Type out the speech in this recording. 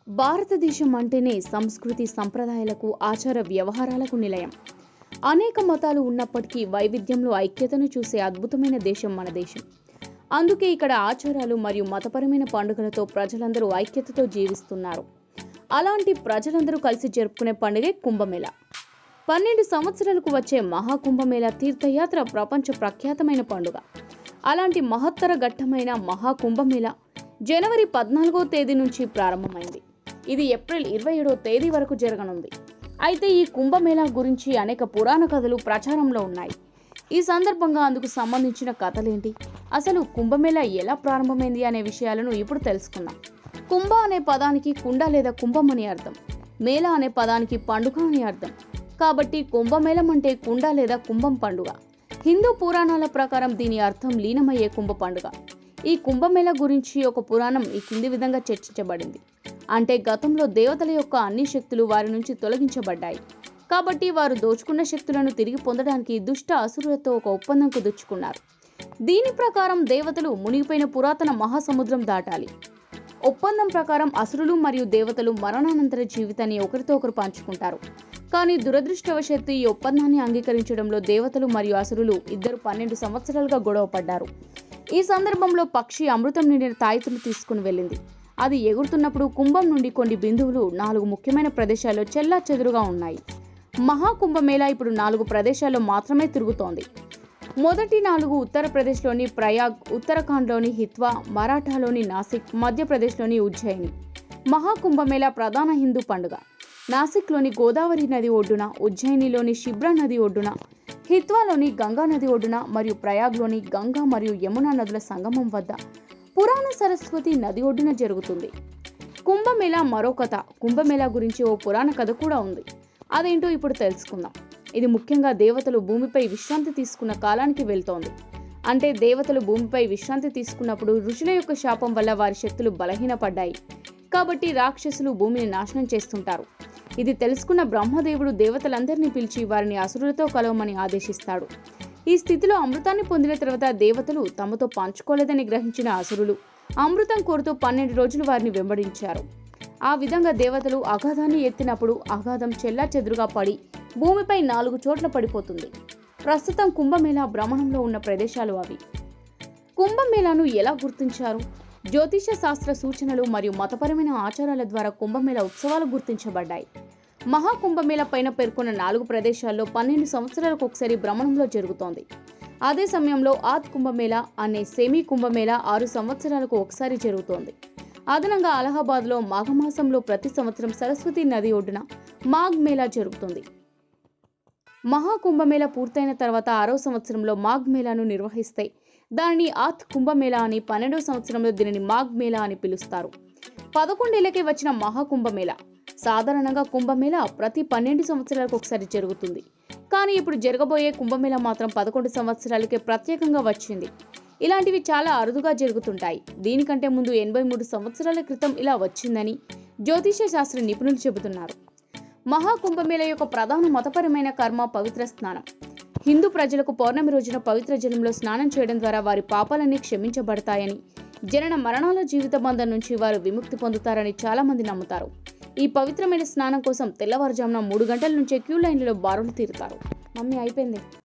భారతదేశం అంటేనే సంస్కృతి సంప్రదాయాలకు ఆచార వ్యవహారాలకు నిలయం అనేక మతాలు ఉన్నప్పటికీ వైవిధ్యంలో ఐక్యతను చూసే అద్భుతమైన దేశం మన దేశం అందుకే ఇక్కడ ఆచారాలు మరియు మతపరమైన పండుగలతో ప్రజలందరూ ఐక్యతతో జీవిస్తున్నారు అలాంటి ప్రజలందరూ కలిసి జరుపుకునే పండుగే కుంభమేళ పన్నెండు సంవత్సరాలకు వచ్చే మహాకుంభమేళ తీర్థయాత్ర ప్రపంచ ప్రఖ్యాతమైన పండుగ అలాంటి మహత్తర ఘట్టమైన మహాకుంభమేళ జనవరి పద్నాలుగో తేదీ నుంచి ప్రారంభమైంది ఇది ఏప్రిల్ ఇరవై ఏడో తేదీ వరకు జరగనుంది అయితే ఈ కుంభమేళా గురించి అనేక పురాణ కథలు ప్రచారంలో ఉన్నాయి ఈ సందర్భంగా అందుకు సంబంధించిన కథలేంటి అసలు కుంభమేళా ఎలా ప్రారంభమైంది అనే విషయాలను ఇప్పుడు తెలుసుకుందాం కుంభ అనే పదానికి కుండ లేదా కుంభం అని అర్థం మేళ అనే పదానికి పండుగ అని అర్థం కాబట్టి కుంభమేళం అంటే కుండ లేదా కుంభం పండుగ హిందూ పురాణాల ప్రకారం దీని అర్థం లీనమయ్యే కుంభ పండుగ ఈ కుంభమేళ గురించి ఒక పురాణం ఈ కింది విధంగా చర్చించబడింది అంటే గతంలో దేవతల యొక్క అన్ని శక్తులు వారి నుంచి తొలగించబడ్డాయి కాబట్టి వారు దోచుకున్న శక్తులను తిరిగి పొందడానికి దుష్ట అసురులతో ఒక ఒప్పందం కుదుర్చుకున్నారు దీని ప్రకారం దేవతలు మునిగిపోయిన పురాతన మహాసముద్రం దాటాలి ఒప్పందం ప్రకారం అసురులు మరియు దేవతలు మరణానంతర జీవితాన్ని ఒకరితో ఒకరు పంచుకుంటారు కానీ దురదృష్టవశాత్తు ఈ ఒప్పందాన్ని అంగీకరించడంలో దేవతలు మరియు అసురులు ఇద్దరు పన్నెండు సంవత్సరాలుగా గొడవ పడ్డారు ఈ సందర్భంలో పక్షి అమృతం నిండిన తాయితులు తీసుకుని వెళ్ళింది అది ఎగురుతున్నప్పుడు కుంభం నుండి కొన్ని బిందువులు నాలుగు ముఖ్యమైన ప్రదేశాల్లో చెల్లా చెదురుగా ఉన్నాయి మహాకుంభమేళ ఇప్పుడు నాలుగు ప్రదేశాల్లో మాత్రమే తిరుగుతోంది మొదటి నాలుగు ఉత్తరప్రదేశ్లోని ప్రయాగ్ ఉత్తరాఖండ్లోని హిత్వా మరాఠాలోని నాసిక్ మధ్యప్రదేశ్లోని ఉజ్జయిని మహాకుంభమేళ ప్రధాన హిందూ పండుగ నాసిక్లోని గోదావరి నది ఒడ్డున ఉజ్జయినిలోని శిబ్రా నది ఒడ్డున హిత్వాలోని గంగా నది ఒడ్డున మరియు ప్రయాగ్లోని గంగా మరియు యమునా నదుల సంగమం వద్ద పురాణ సరస్వతి నది ఒడ్డున జరుగుతుంది కుంభమేళ మరో కథ కుంభమేళ గురించి ఓ పురాణ కథ కూడా ఉంది అదేంటో ఇప్పుడు తెలుసుకుందాం ఇది ముఖ్యంగా దేవతలు భూమిపై విశ్రాంతి తీసుకున్న కాలానికి వెళ్తోంది అంటే దేవతలు భూమిపై విశ్రాంతి తీసుకున్నప్పుడు ఋషుల యొక్క శాపం వల్ల వారి శక్తులు బలహీనపడ్డాయి కాబట్టి రాక్షసులు భూమిని నాశనం చేస్తుంటారు ఇది తెలుసుకున్న బ్రహ్మదేవుడు దేవతలందరినీ పిలిచి వారిని అసురులతో కలవమని ఆదేశిస్తాడు ఈ స్థితిలో అమృతాన్ని పొందిన తర్వాత దేవతలు తమతో పంచుకోలేదని గ్రహించిన అసురులు అమృతం కోరుతూ పన్నెండు రోజులు వారిని వెంబడించారు ఆ విధంగా దేవతలు అగాధాన్ని ఎత్తినప్పుడు అగాధం చెల్లా చెదురుగా పడి భూమిపై నాలుగు చోట్ల పడిపోతుంది ప్రస్తుతం కుంభమేళా భ్రమణంలో ఉన్న ప్రదేశాలు అవి కుంభమేళాను ఎలా గుర్తించారు జ్యోతిష శాస్త్ర సూచనలు మరియు మతపరమైన ఆచారాల ద్వారా కుంభమేళ ఉత్సవాలు గుర్తించబడ్డాయి మహాకుంభమేళ పైన పేర్కొన్న నాలుగు ప్రదేశాల్లో పన్నెండు సంవత్సరాలకు ఒకసారి భ్రమణంలో జరుగుతోంది అదే సమయంలో ఆద్ కుంభమేళ అనే సెమీ కుంభమేళ ఆరు సంవత్సరాలకు ఒకసారి జరుగుతోంది అదనంగా అలహాబాద్లో మాఘమాసంలో ప్రతి సంవత్సరం సరస్వతి నది ఒడ్డున మాఘ్ మేళా జరుగుతుంది మహాకుంభమేళ పూర్తయిన తర్వాత ఆరో సంవత్సరంలో మాఘ్ మేళాను నిర్వహిస్తే దానిని ఆత్ కుంభమేళా అని పన్నెండవ సంవత్సరంలో దీనిని మాఘ్ మేళా అని పిలుస్తారు పదకొండేళ్లకే వచ్చిన మహాకుంభమేళ సాధారణంగా కుంభమేళ ప్రతి పన్నెండు సంవత్సరాలకు ఒకసారి జరుగుతుంది కానీ ఇప్పుడు జరగబోయే కుంభమేళ మాత్రం పదకొండు సంవత్సరాలకే ప్రత్యేకంగా వచ్చింది ఇలాంటివి చాలా అరుదుగా జరుగుతుంటాయి దీనికంటే ముందు ఎనభై మూడు సంవత్సరాల క్రితం ఇలా వచ్చిందని జ్యోతిష శాస్త్ర నిపుణులు చెబుతున్నారు మహాకుంభమేళ యొక్క ప్రధాన మతపరమైన కర్మ పవిత్ర స్నానం హిందూ ప్రజలకు పౌర్ణమి రోజున పవిత్ర జలంలో స్నానం చేయడం ద్వారా వారి పాపాలన్నీ క్షమించబడతాయని జనన మరణాల జీవిత బంధం నుంచి వారు విముక్తి పొందుతారని చాలా మంది నమ్ముతారు ఈ పవిత్రమైన స్నానం కోసం తెల్లవారుజామున మూడు గంటల నుంచే క్యూ లైన్లలో బారులు తీరుతారు మమ్మీ అయిపోయింది